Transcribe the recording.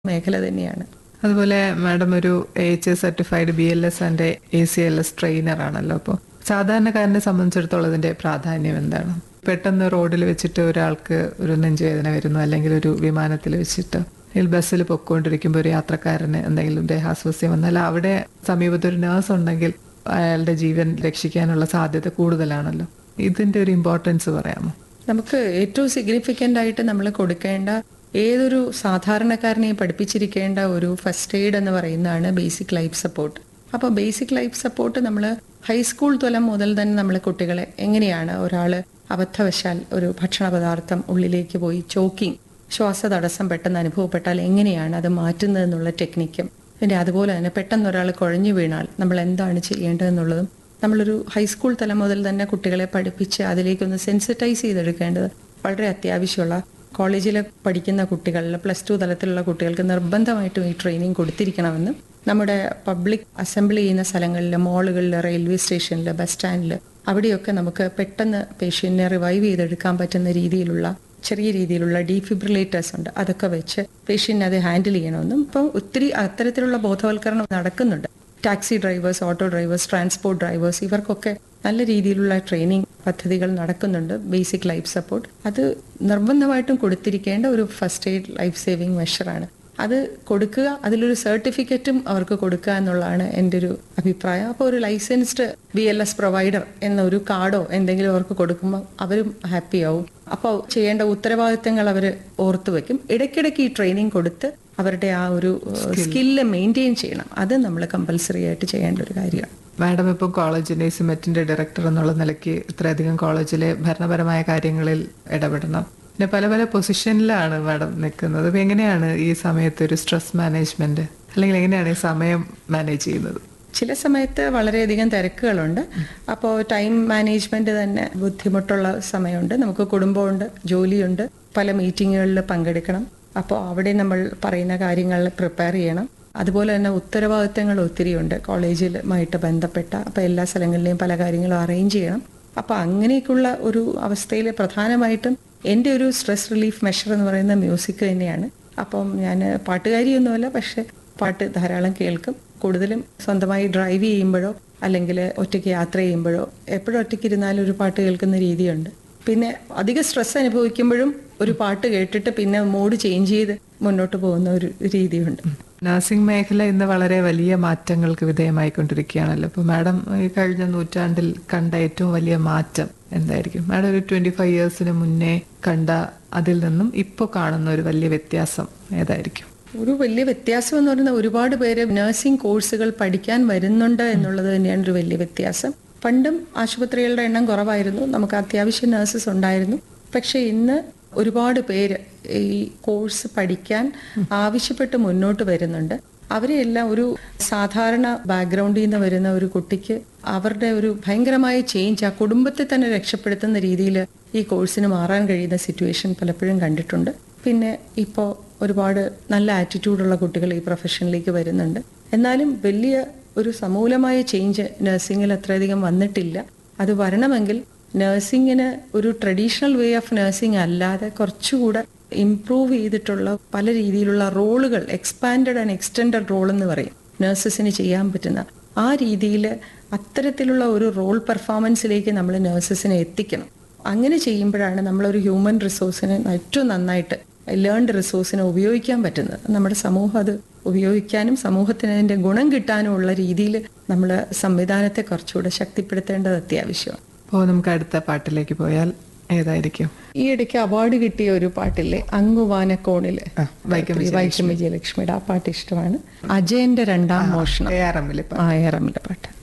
മേഖല തന്നെയാണ് അതുപോലെ മാഡം ഒരു A H certified B L S and A C L S trainer ആണല്ലോ അപ്പോൾ സാധാരണക്കാരനെ സംബന്ധിച്ചിടത്തോളം ഇതിന്റെ പ്രാധാന്യം എന്താണ് പെട്ടെന്ന് റോഡിൽ വെച്ചിട്ട് ഒരാൾക്ക് ഒരു നെഞ്ചുവേദന വരുന്നു അല്ലെങ്കിൽ ഒരു വിമാനത്തിൽ വെച്ചിട്ട് അല്ലെങ്കിൽ ബസ്സിൽ പൊക്കോണ്ടിരിക്കുമ്പോൾ ഒരു യാത്രക്കാരന് എന്തെങ്കിലും ദേഹാസ്വാസ്യം വന്നാൽ അവിടെ സമീപത്ത് ഒരു നേഴ്സ് ഉണ്ടെങ്കിൽ അയാളുടെ ജീവൻ രക്ഷിക്കാനുള്ള സാധ്യത കൂടുതലാണല്ലോ ഇതിന്റെ ഒരു ഇമ്പോർട്ടൻസ് പറയാമോ നമുക്ക് ഏറ്റവും സിഗ്നിഫിക്കൻ്റ് ആയിട്ട് നമ്മൾ കൊടുക്കേണ്ട ഏതൊരു സാധാരണക്കാരനെയും പഠിപ്പിച്ചിരിക്കേണ്ട ഒരു ഫസ്റ്റ് എയ്ഡ് എന്ന് പറയുന്നതാണ് ബേസിക് ലൈഫ് സപ്പോർട്ട് അപ്പോൾ ബേസിക് ലൈഫ് സപ്പോർട്ട് നമ്മൾ ഹൈസ്കൂൾ തലം മുതൽ തന്നെ നമ്മൾ കുട്ടികളെ എങ്ങനെയാണ് ഒരാൾ അബദ്ധവശാൽ ഒരു ഭക്ഷണ പദാർത്ഥം ഉള്ളിലേക്ക് പോയി ചോക്കിങ് ശ്വാസതടസ്സം പെട്ടെന്ന് അനുഭവപ്പെട്ടാൽ എങ്ങനെയാണ് അത് മാറ്റുന്നതെന്നുള്ള ടെക്നിക്കും പിന്നെ അതുപോലെ തന്നെ പെട്ടെന്ന് ഒരാൾ കുഴഞ്ഞു വീണാൽ നമ്മൾ എന്താണ് ചെയ്യേണ്ടതെന്നുള്ളതും നമ്മളൊരു ഹൈസ്കൂൾ തലം മുതൽ തന്നെ കുട്ടികളെ പഠിപ്പിച്ച് അതിലേക്കൊന്ന് സെൻസിറ്റൈസ് ചെയ്തെടുക്കേണ്ടത് വളരെ അത്യാവശ്യമുള്ള കോളേജിൽ പഠിക്കുന്ന കുട്ടികളിൽ പ്ലസ് ടു തലത്തിലുള്ള കുട്ടികൾക്ക് നിർബന്ധമായിട്ടും ഈ ട്രെയിനിങ് കൊടുത്തിരിക്കണമെന്നും നമ്മുടെ പബ്ലിക് അസംബ്ലി ചെയ്യുന്ന സ്ഥലങ്ങളിൽ മോളുകളിൽ റെയിൽവേ സ്റ്റേഷനിൽ ബസ് സ്റ്റാൻഡിൽ അവിടെയൊക്കെ നമുക്ക് പെട്ടെന്ന് പേഷ്യന്റിനെ റിവൈവ് ചെയ്തെടുക്കാൻ പറ്റുന്ന രീതിയിലുള്ള ചെറിയ രീതിയിലുള്ള ഡീഫിബ്രിലേറ്റേഴ്സ് ഉണ്ട് അതൊക്കെ വെച്ച് പേഷ്യന്റിനെ അത് ഹാൻഡിൽ ചെയ്യണമെന്നും ഇപ്പം ഒത്തിരി അത്തരത്തിലുള്ള ബോധവൽക്കരണം നടക്കുന്നുണ്ട് taxi drivers auto drivers transport drivers ഇവർക്കൊക്കെ നല്ല രീതിയിലുള്ള ട്രെയിനിങ് പദ്ധതികൾ നടക്കുന്നുണ്ട് ബേസിക് ലൈഫ് സപ്പോർട്ട് അത് നിർബന്ധമായിട്ടും കൊടുത്തിരിക്കേണ്ട ഒരു ഫസ്റ്റ് എയ്ഡ് ലൈഫ് സേവിങ് മെഷറാണ് അത് കൊടുക്കുക അതിലൊരു സർട്ടിഫിക്കറ്റും അവർക്ക് കൊടുക്കുക എന്നുള്ളതാണ് എൻ്റെ ഒരു അഭിപ്രായം അപ്പോൾ ഒരു licensed B L S provider എന്ന ഒരു കാർഡോ എന്തെങ്കിലും അവർക്ക് കൊടുക്കുമ്പോൾ അവരും ഹാപ്പി ആവും അപ്പോൾ ചെയ്യേണ്ട ഉത്തരവാദിത്തങ്ങൾ അവർ ഓർത്തു വെക്കും ഇടയ്ക്കിടയ്ക്ക് ഈ ട്രെയിനിങ് കൊടുത്ത് അവരുടെ ആ ഒരു സ്കില്ല് മെയിൻറ്റെയിൻ ചെയ്യണം അത് നമ്മൾ കമ്പൽസറി ആയിട്ട് ചെയ്യേണ്ട ഒരു കാര്യമാണ് മാഡം ഇപ്പോൾ കോളേജിന്റെ സിമെറ്റിന്റെ ഡയറക്ടർ എന്നുള്ള നിലയ്ക്ക് ഇത്രയധികം കോളേജിലെ ഭരണപരമായ കാര്യങ്ങളിൽ ഇടപെടണം പിന്നെ പല പല പൊസിഷനിലാണ് മാഡം നിൽക്കുന്നത് അപ്പൊ എങ്ങനെയാണ് ഈ സമയത്ത് ഒരു സ്ട്രെസ് മാനേജ്മെന്റ് അല്ലെങ്കിൽ എങ്ങനെയാണ് ഈ സമയം മാനേജ് ചെയ്യുന്നത് ചില സമയത്ത് വളരെയധികം തിരക്കുകളുണ്ട് അപ്പോൾ ടൈം മാനേജ്മെന്റ് തന്നെ ബുദ്ധിമുട്ടുള്ള സമയമുണ്ട് നമുക്ക് കുടുംബമുണ്ട് ജോലിയുണ്ട് പല മീറ്റിങ്ങുകളിൽ പങ്കെടുക്കണം അപ്പോൾ അവിടെ നമ്മൾ പറയുന്ന കാര്യങ്ങൾ പ്രിപ്പയർ ചെയ്യണം അതുപോലെ തന്നെ ഉത്തരവാദിത്തങ്ങൾ ഒത്തിരിയുണ്ട് കോളേജിലുമായിട്ട് ബന്ധപ്പെട്ട അപ്പോൾ എല്ലാ സ്ഥലങ്ങളിലെയും പല കാര്യങ്ങളും അറേഞ്ച് ചെയ്യണം അപ്പോൾ അങ്ങനെയൊക്കെയുള്ള ഒരു അവസ്ഥയിൽ പ്രധാനമായിട്ടും എൻ്റെ ഒരു സ്ട്രെസ് റിലീഫ് മെഷർ എന്ന് പറയുന്ന മ്യൂസിക് തന്നെയാണ് അപ്പം ഞാൻ പാട്ടുകാരിയൊന്നുമല്ല പക്ഷെ പാട്ട് ധാരാളം കേൾക്കും കൂടുതലും സ്വന്തമായി ഡ്രൈവ് ചെയ്യുമ്പോഴോ അല്ലെങ്കിൽ ഒറ്റയ്ക്ക് യാത്ര ചെയ്യുമ്പോഴോ എപ്പോഴും ഒറ്റയ്ക്ക് ഇരുന്നാലും ഒരു പാട്ട് കേൾക്കുന്ന രീതിയുണ്ട് പിന്നെ അധിക സ്ട്രെസ് അനുഭവിക്കുമ്പോഴും ഒരു പാട്ട് കേട്ടിട്ട് പിന്നെ മൂഡ് ചേഞ്ച് ചെയ്ത് മുന്നോട്ട് പോകുന്ന ഒരു രീതിയുണ്ട് നഴ്സിംഗ് മേഖല ഇന്ന് വളരെ വലിയ മാറ്റങ്ങൾക്ക് വിധേയമായിക്കൊണ്ടിരിക്കുകയാണല്ലോ അപ്പോൾ മാഡം ഈ കഴിഞ്ഞ നൂറ്റാണ്ടിൽ കണ്ട ഏറ്റവും വലിയ മാറ്റം എന്തായിരിക്കും മാഡം ഒരു ട്വന്റി ഫൈവ് ഇയേഴ്സിന് മുന്നേ കണ്ട അതിൽ നിന്നും ഇപ്പോൾ കാണുന്ന ഒരു വലിയ വ്യത്യാസം ഏതായിരിക്കും ഒരു വലിയ വ്യത്യാസം എന്ന് പറയുന്നത് ഒരുപാട് പേര് നഴ്സിംഗ് കോഴ്സുകൾ പഠിക്കാൻ വരുന്നുണ്ട് എന്നുള്ളത് തന്നെയാണ് ഒരു വലിയ വ്യത്യാസം പണ്ടും ആശുപത്രികളുടെ എണ്ണം കുറവായിരുന്നു നമുക്ക് അത്യാവശ്യം നഴ്സസ് ഉണ്ടായിരുന്നു പക്ഷെ ഇന്ന് ഒരുപാട് പേര് ഈ കോഴ്സ് പഠിക്കാൻ ആവശ്യപ്പെട്ട് മുന്നോട്ട് വരുന്നുണ്ട് അവരെല്ലാം ഒരു സാധാരണ ബാക്ക്ഗ്രൗണ്ടിൽ നിന്ന് വരുന്ന ഒരു കുട്ടിക്ക് അവരുടെ ഒരു ഭയങ്കരമായ ചേഞ്ച് ആ കുടുംബത്തെ തന്നെ രക്ഷപ്പെടുത്തുന്ന രീതിയിൽ ഈ കോഴ്സിന് മാറാൻ കഴിയുന്ന സിറ്റുവേഷൻ പലപ്പോഴും കണ്ടിട്ടുണ്ട് പിന്നെ ഇപ്പോൾ ഒരുപാട് നല്ല ആറ്റിറ്റ്യൂഡുള്ള കുട്ടികൾ ഈ പ്രൊഫഷനിലേക്ക് വരുന്നുണ്ട് എന്നാലും വലിയ ഒരു സമൂലമായ ചേഞ്ച് നഴ്സിംഗിൽ അത്രയധികം വന്നിട്ടില്ല അത് വരണമെങ്കിൽ നഴ്സിംഗിന് ഒരു ട്രഡീഷണൽ വേ ഓഫ് നഴ്സിംഗ് അല്ലാതെ കുറച്ചുകൂടെ ഇംപ്രൂവ് ചെയ്തിട്ടുള്ള പല രീതിയിലുള്ള റോളുകൾ എക്സ്പാൻഡഡ് ആൻഡ് എക്സ്റ്റൻഡഡ് റോൾ എന്ന് പറയും നഴ്സസിന് ചെയ്യാൻ പറ്റുന്ന ആ രീതിയിൽ അത്തരത്തിലുള്ള ഒരു റോൾ പെർഫോമൻസിലേക്ക് നമ്മൾ നഴ്സസിനെ എത്തിക്കണം അങ്ങനെ ചെയ്യുമ്പോഴാണ് നമ്മളൊരു ഹ്യൂമൻ റിസോഴ്സിനെ ഏറ്റവും നന്നായിട്ട് ലേൺഡ് റിസോഴ്സിനെ ഉപയോഗിക്കാൻ പറ്റുന്നത് നമ്മുടെ സമൂഹം അത് ഉപയോഗിക്കാനും സമൂഹത്തിന് അതിന്റെ ഗുണം കിട്ടാനും ഉള്ള രീതിയിൽ നമ്മൾ സംവിധാനത്തെ കുറച്ചുകൂടെ ശക്തിപ്പെടുത്തേണ്ടത് അത്യാവശ്യമാണ് അപ്പോൾ നമുക്ക് അടുത്ത പാട്ടിലേക്ക് പോയാൽ ഏതായിരിക്കും ഈ ഇടയ്ക്ക് അവാർഡ് കിട്ടിയ ഒരു പാട്ടില്ലേ അങ്ങുവാനക്കോണില് വൈക്കം വൈക്കം വിജയലക്ഷ്മിയുടെ ആ പാട്ട് ഇഷ്ടമാണ് അജയന്റെ രണ്ടാം മോഷണം എ ആർ എമ്മിൽ ആ ഏറമ്മിലെ പാട്ട്